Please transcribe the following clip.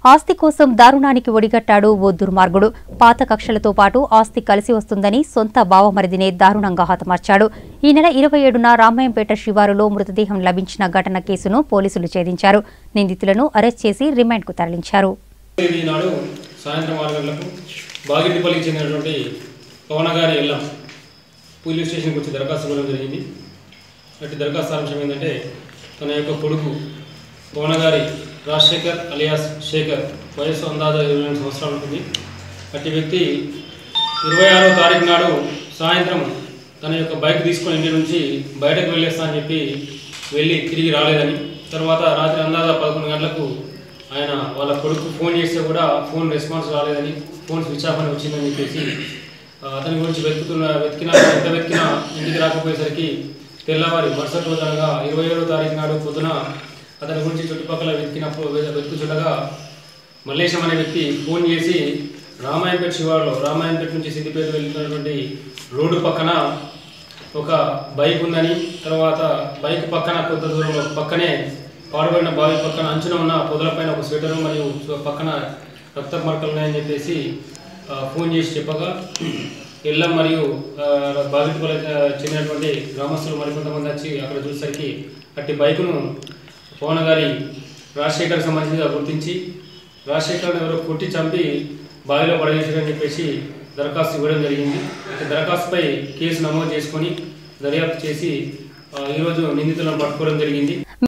ఆస్తి కోసం దారుణానికి ఒడిగట్టాడు ఓ దుర్మార్గుడు పాత కక్షలతో పాటు ఆస్తి కలిసి వస్తుందని సొంత బావమరిదినే దారుణంగా హతమార్చాడు ఈ నెల ఇరవై ఏడున రామాయంపేట శివారులో మృతదేహం లభించిన ఘటన కేసును పోలీసులు ఛేదించారు నిందితులను అరెస్ట్ చేసి రిమాండ్కు తరలించారు తేదీ నాడు సాయంత్రం ఆరు గంటలకు బాగిటిపల్లికి చెందినటువంటి పవన గారి ఎల్లం పోలీస్ స్టేషన్కి వచ్చి దరఖాస్తు ఇవ్వడం జరిగింది అట్టి దరఖాస్తు అంశం ఏంటంటే తన యొక్క కొడుకు పవన గారి రాజశేఖర్ అలియాస్ శేఖర్ వయస్సు అందాజ ఇరవై రెండు సంవత్సరాలు ఉంటుంది అట్టి వ్యక్తి ఇరవై ఆరో తారీఖు నాడు సాయంత్రం తన యొక్క బైక్ తీసుకొని ఇంటి నుంచి బయటకు వెళ్ళేస్తా అని చెప్పి వెళ్ళి తిరిగి రాలేదని తర్వాత రాత్రి అందాజ పదకొండు గంటలకు ఆయన వాళ్ళ కొడుకు ఫోన్ చేస్తే కూడా ఫోన్ రెస్పాన్స్ రాలేదని ఫోన్ స్విచ్ ఆఫ్ అని వచ్చిందని చెప్పేసి ఆ, అతని గురించి వెతుకుతున్న వెతికినా ఎంత వెతికినా ఇంటికి రాకపోయేసరికి తెల్లవారి మరుసటి రోజు అనగా ఇరవై ఏడో తారీఖు నాడు పొద్దున అతని గురించి చుట్టుపక్కల వెతికినప్పుడు వెతుకుతుండగా మల్లేశం అనే వ్యక్తి ఫోన్ చేసి రామాయంపేట శివారులో రామాయంపేట నుంచి సిద్దిపేట వెళ్తున్నటువంటి రోడ్డు పక్కన ఒక బైక్ ఉందని తర్వాత బైక్ పక్కన కొంత దూరంలో పక్కనే పాడుబడిన బావి పక్కన అంచున ఉన్న పొదలపైన ఒక స్వెటరు మరియు పక్కన రక్త మరకలు ఉన్నాయని చెప్పేసి ఆ, ఫోన్ చేసి చెప్పగా ఎల్లం మరియు బాధితులకు చెందినటువంటి గ్రామస్తులు మరికొంతమంది వచ్చి అక్కడ చూసేసరికి అట్టి బైకును పవన్ గారి రాజశేఖర్ సంబంధించిగా గుర్తించి రాజశేఖర్ని ఎవరో కొట్టి చంపి బావిలో పడవేసారని చెప్పేసి దరఖాస్తు ఇవ్వడం జరిగింది అయితే దరఖాస్తుపై కేసు నమోదు చేసుకొని దర్యాప్తు చేసి ఆ, ఈరోజు నిందితులను పట్టుకోవడం జరిగింది